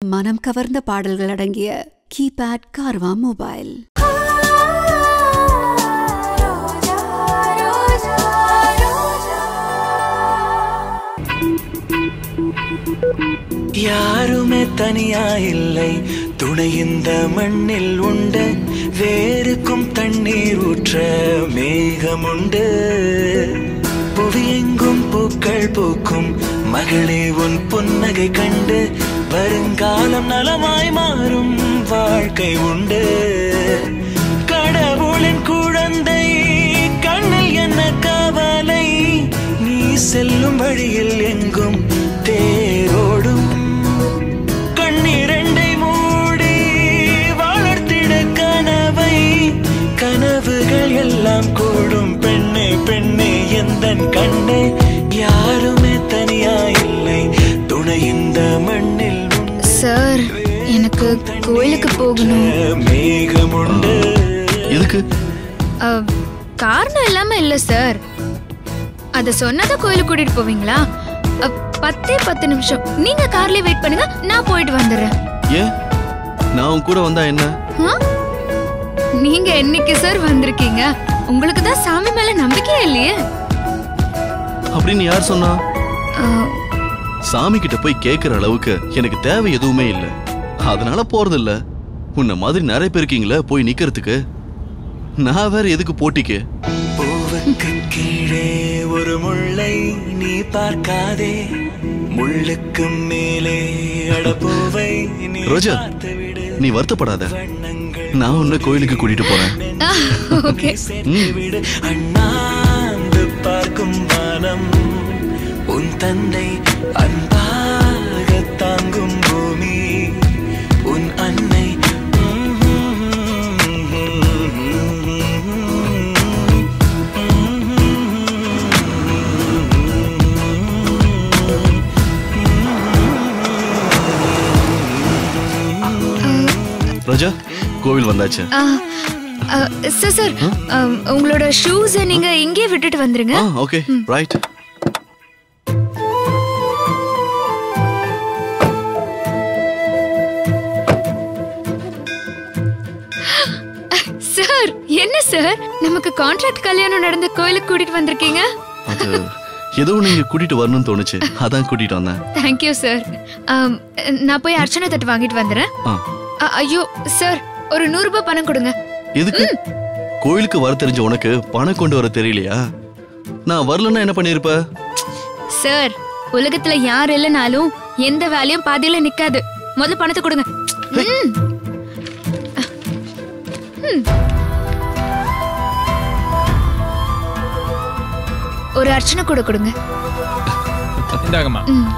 மனம் கவர்ந்த பாடல்கள் அடங்கிய கீபேட் கார்வா மொபைல் யாருமே தனியா இல்லை துணை இந்த மண்ணில் உண்டு வேருக்கும் தண்ணீர் ஊற்ற மேகம் உண்டு புவியெங்கும் பூக்கள் பூக்கும் மகளே உன் புன்னகை கண்டு வருங்காலம் நலமாய் மாறும் வாழ்க்கை உண்டு கடவுளின் குழந்தை கண்ணில் என்ன கவலை நீ செல்லும் வழியில் எங்கும் தேரோடும் கண்ணிரண்டை மூடி வளர்த்திட கனவை கனவுகள் எல்லாம் கூடும் பெண்ணே பெண்ணே எந்தன் கண்ணே யாருமே தனியா இல்லை துணை இந்த மண்ணில் உண்டு. சார் எனக்கு கோயிலுக்கு போகணும் மேகம் உண்டு எதுக்கு அ, காரணம் இல்லாம இல்ல சார் அத சொன்னதா கோயிலுக்கு கூட்டிட்டு போவீங்களா அ, பத்தே பத்து நிமிஷம் நீங்க கார்லயே வெயிட் பண்ணுங்க நான் போயிட்டு வந்துடுறேன் ஏன் நான் உன் கூட வந்தா என்ன ஆ? நீங்க என்னைக்கு சார் வந்திருக்கீங்க உங்களுக்கு தான் சாமி மேல நம்பிக்கையே இல்லையே அப்படின்னு யார் சொன்னா அ, சாமி கிட்ட போய் கேக்குற அளவுக்கு எனக்கு தேவை எதுவுமே இல்ல அதனால போறது இல்ல உன்ன மாதிரி நிறைய பேர் இருக்கீங்களே போய் நிக்கிறதுக்கு நான் வேற எதுக்கு போட்டிக்கு பூவுக்கு கீழே ஒரு முள்ளை நீ பார்க்காதே முள்ளுக்கு மேலே அடப்பூவை நீ ரோஜா பார்த்து விடு நீ வருத்தப்படாத வண்ணங்கள் நான் உன்னை கோயிலுக்கு கூட்டிட்டு போறேன் ஆ, ஓகே சென்று விடு அண்ணாந்து பார்க்கும் வானம் உன் தந்தை அன்பாக தாங்கும் பூமி உன் அன்னை ரோஜா கோவில் வந்தாச்சு ஆ, அ, சார் சார் அ, உங்களோட ஷூஸை நீங்க இங்கேயே விட்டுட்டு வந்துருங்க ஆ ஓகே ரைட் சார் என்ன சார் நமக்கு கான்ட்ராக்ட் கல்யாணம் நடந்த கோயிலுக்கு கூட்டிட்டு வந்திருக்கீங்க அது ஏதோ நீங்க கூட்டிட்டு வரணும்னு தோணுச்சு அதான் கூட்டிட்டு வந்தேன் தேங்க்யூ சார் நான் போய் அர்ச்சனை தட்டு வாங்கிட்டு வந்துடுறேன் ஆ அ, ஐயோ சார் ஒரு நூறு ரூபாய் பணம் கொடுங்க எதுக்கு கோயிலுக்கு வர தெரிஞ்ச உனக்கு பணம் கொண்டு வர தெரியலையா நான் வரலன்னா என்ன பண்ணிருப்ப சார் உலகத்துல யார் இல்லைனாலும் எந்த வேலையும் பாதியில நிக்காது முதல்ல பணத்தை கொடுங்க ம். ம். ஒரு அர்ச்சனை கூட கொடுங்க இந்தாங்கம்மா ம்.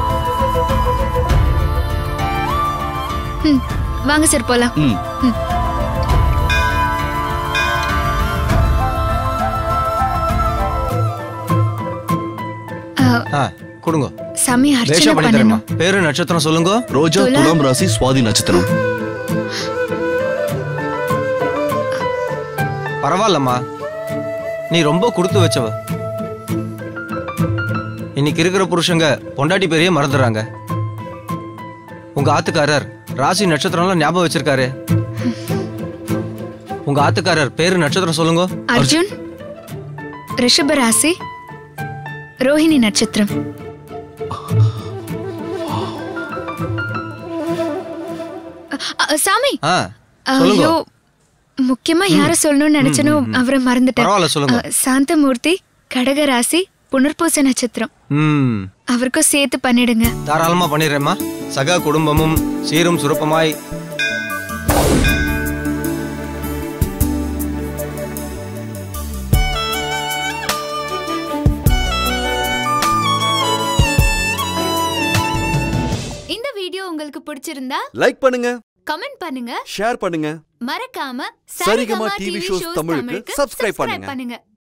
ம். வாங்க சார் போலாம் ம் அ, ஆ கொடுங்க சாமி வேஷா அர்ச்சனை பண்ணி தரேம்மா பண்ணணும் பேரு நட்சத்திரம் சொல்லுங்க ரோஜா துலா. துலாம் ராசி சுவாதி நட்சத்திரம் பரவாயில்லம்மா நீ ரொம்ப கொடுத்து வச்சவ இன்னைக்கு இருக்கிற புருஷங்க பொண்டாட்டி பேரையே மறந்துடுறாங்க உங்க ஆத்துக்காரர் ராசி நட்சத்திரம்லாம் ஞாபகம் வச்சிருக்காரு உங்க ஆத்துக்காரர் பேரு நட்சத்திரம் சொல்லுங்க அர்ஜுன் ரிஷப ராசி ரோஹிணி நட்சத்திரம் அ, அ, சாமி ஆ சொல்லுங்க ஐயோ முக்கியமா யார சொல்லணும்னு நினைச்சனோ அவரை மறந்துட்டேன் பரவாயில்ல சொல்லுங்க அ, சாந்தமூர்த்தி கடக ராசி புனர்பூச நட்சத்திரம் ம் அவருக்கும் சேர்த்து பண்ணிடுங்க தாராளமா பண்ணிடுறேம்மா சகா குடும்பமும் சீரும் சுரப்பமாய் இந்த வீடியோ உங்களுக்கு பிடிச்சிருந்தா லைக் பண்ணுங்க கமெண்ட் பண்ணுங்க ஷேர் பண்ணுங்க மறக்காம சரிகமா டிவி ஷோஸ் தமிழுக்கு subscribe பண்ணுங்க. பண்ணுங்க